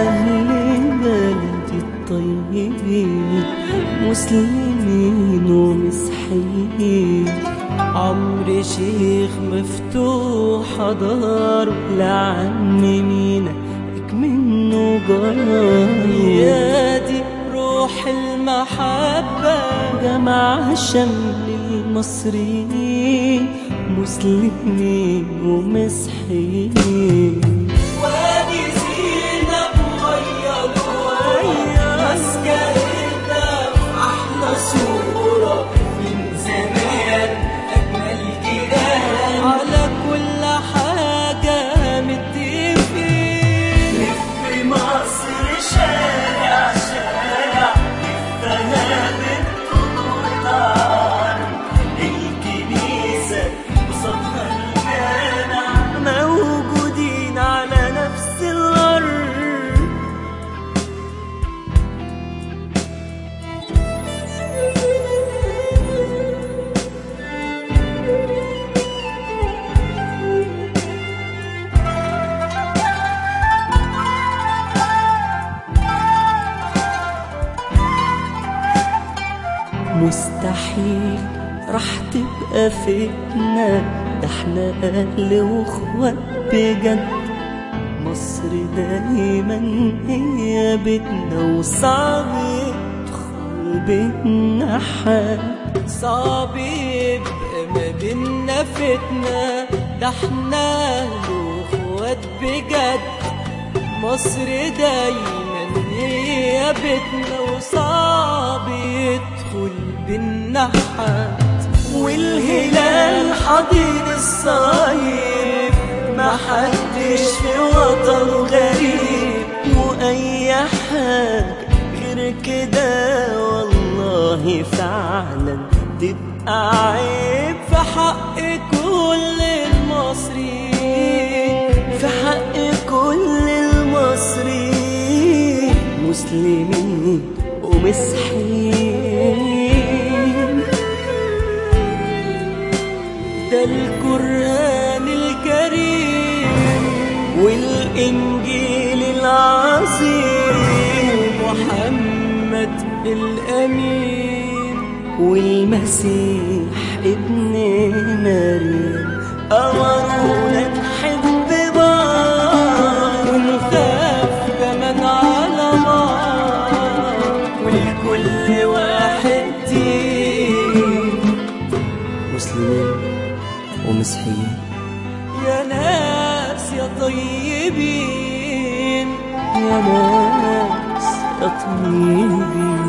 أهل بلدي الطيبين مسلمين ومسيحيين عمرو شيخ مفتوح دار لعم مينا منه جار يا دي روح المحبة جمع شمل المصريين مسلمين ومسيحيين وادي زينب ويا الويا مسكنتنا في أحلى صورة من زمان أجمل جيران على كل حاجة متفقين في مصر شارع شارع كفاها بالطول نار الكنيسة قصادها الجامع موجودين على نفس الأرض مستحيل راح تبقى فتنة ده احنا أهل وإخوات بجد مصر دايما هي بيتنا وصعب يدخل بينا حد صعب يبقى ما بينا فتنة ده احنا أهل وإخوات بجد مصر دايما هي بيتنا وصعب يدخل بينا حد والهلال حضيض الصيف ما حدش في وطن غريب واي حاجة غير كده والله فعلا تبقى عيب في حق كل المصريين في حق كل المصريين مسلمين ومسيحيين ده القرآن الكريم والإنجيل العظيم محمد الأمين والمسيح ابن مريم أمرونا نحب بعض ونخاف كمان على بعض ولكل واحد دين مسلمين ومسيحيين يا ناس يا طيبين يا ناس يا طيبين